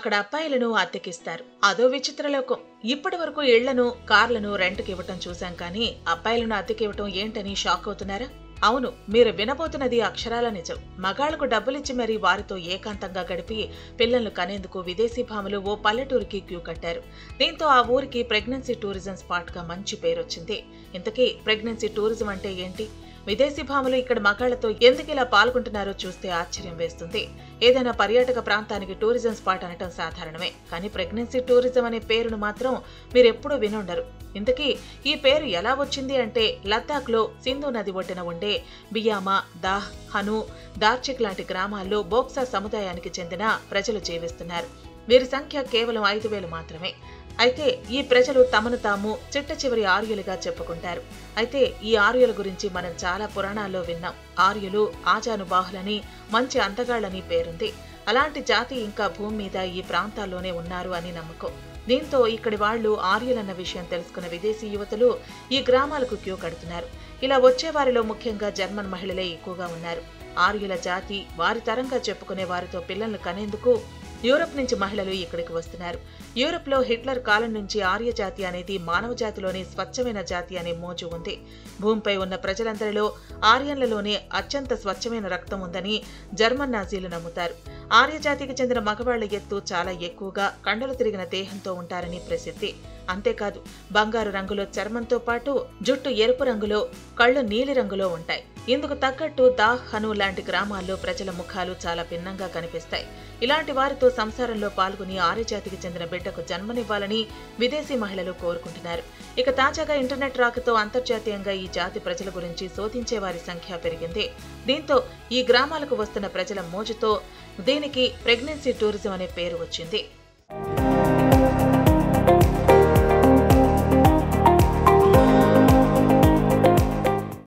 అక్కడ అబ్బాయిలను అద్దెకిస్తారు అదో విచిత్ర లోకం ఇప్పటి వరకు ఇళ్లను కార్లను రెంట్కి ఇవ్వటం చూశాం కానీ అబ్బాయిలను అద్దెకివ్వటం ఏంటని షాక్ అవుతున్నారా అవును మీరు వినబోతున్నది అక్షరాల నిజం మగాళ్లకు డబ్బులిచ్చి మరీ వారితో ఏకాంతంగా గడిపి పిల్లలను కనేందుకు విదేశీ భామలు ఓ పల్లెటూరికి క్యూ కట్టారు దీంతో ఆ ఊరికి ప్రెగ్నెన్సీ టూరిజం స్పాట్ గా మంచి పేరొచ్చింది ఇంతకీ ప్రెగ్నెన్సీ టూరిజం అంటే ఏంటి విదేశీ భామలు ఇక్కడ మగాళ్లతో ఎందుకు ఇలా పాల్గొంటున్నారో చూస్తే ఆశ్చర్యం వేస్తుంది ఏదైనా పర్యాటక ప్రాంతానికి టూరిజం స్పాట్ అనటం సాధారణమే కానీ ప్రెగ్నెన్సీ టూరిజం అనే పేరును మాత్రం మీరెప్పుడూ వినుండరు ఇంతకీ ఈ పేరు ఎలా వచ్చింది అంటే లద్దాఖ్లో సింధు నది ఒడ్డున ఉండే బియామా దాహ్ హను దార్చిక్ లాంటి గ్రామాల్లో బోక్సా సముదాయానికి చెందిన ప్రజలు జీవిస్తున్నారు వీరి సంఖ్య కేవలం ఐదు వేలు మాత్రమే అయితే ఈ ప్రజలు తమను తాము చిట్ట చివరి ఆర్యులుగా చెప్పుకుంటారు అయితే ఈ ఆర్యుల గురించి మనం చాలా పురాణాల్లో విన్నాం ఆర్యులు ఆజానుబాహులని మంచి అందగాళ్ళని పేరుంది అలాంటి జాతి ఇంకా భూమి మీద ఈ ప్రాంతాల్లోనే ఉన్నారు అని నమ్మకం దీంతో ఇక్కడి వాళ్ళు ఆర్యులన్న విషయం తెలుసుకున్న విదేశీ యువతులు ఈ గ్రామాలకు క్యూ కడుతున్నారు ఇలా వచ్చే వారిలో ముఖ్యంగా జర్మన్ మహిళలే ఎక్కువగా ఉన్నారు ఆర్యుల జాతి వారి తరంగా చెప్పుకునే వారితో పిల్లలను కనేందుకు యూరప్ నుంచి మహిళలు ఇక్కడికి వస్తున్నారు యూరప్లో హిట్లర్ కాలం నుంచి ఆర్య జాతి అనేది మానవ జాతిలోని స్వచ్ఛమైన జాతి అనే మోజు ఉంది భూమిపై ఉన్న ప్రజలందరిలో ఆర్యన్లలోనే అత్యంత స్వచ్ఛమైన రక్తం ఉందని జర్మన్ నాజీలు నమ్ముతారు ఆర్య జాతికి చెందిన మగవాళ్ల ఎత్తు చాలా ఎక్కువగా కండలు తిరిగిన దేహంతో ఉంటారని ప్రసిద్ధి అంతేకాదు బంగారు రంగులో చర్మంతో పాటు జుట్టు ఎరుపు రంగులో కళ్ళు నీలి రంగులో ఉంటాయి ఇందుకు తగ్గట్టు దాహ్ హను లాంటి గ్రామాల్లో ప్రజల ముఖాలు చాలా భిన్నంగా కనిపిస్తాయి ఇలాంటి వారితో సంసారంలో పాల్గొని ఆర్యజాతికి చెందిన బిడ్డకు జన్మనివ్వాలని విదేశీ మహిళలు కోరుకుంటున్నారు ఇక తాజాగా ఇంటర్నెట్ రాకతో అంతర్జాతీయంగా ఈ జాతి ప్రజల గురించి శోధించే వారి సంఖ్య పెరిగింది దీంతో ఈ గ్రామాలకు వస్తున్న ప్రజల మోజుతో దీనికి ప్రెగ్నెన్సీ టూరిజం అనే పేరు వచ్చింది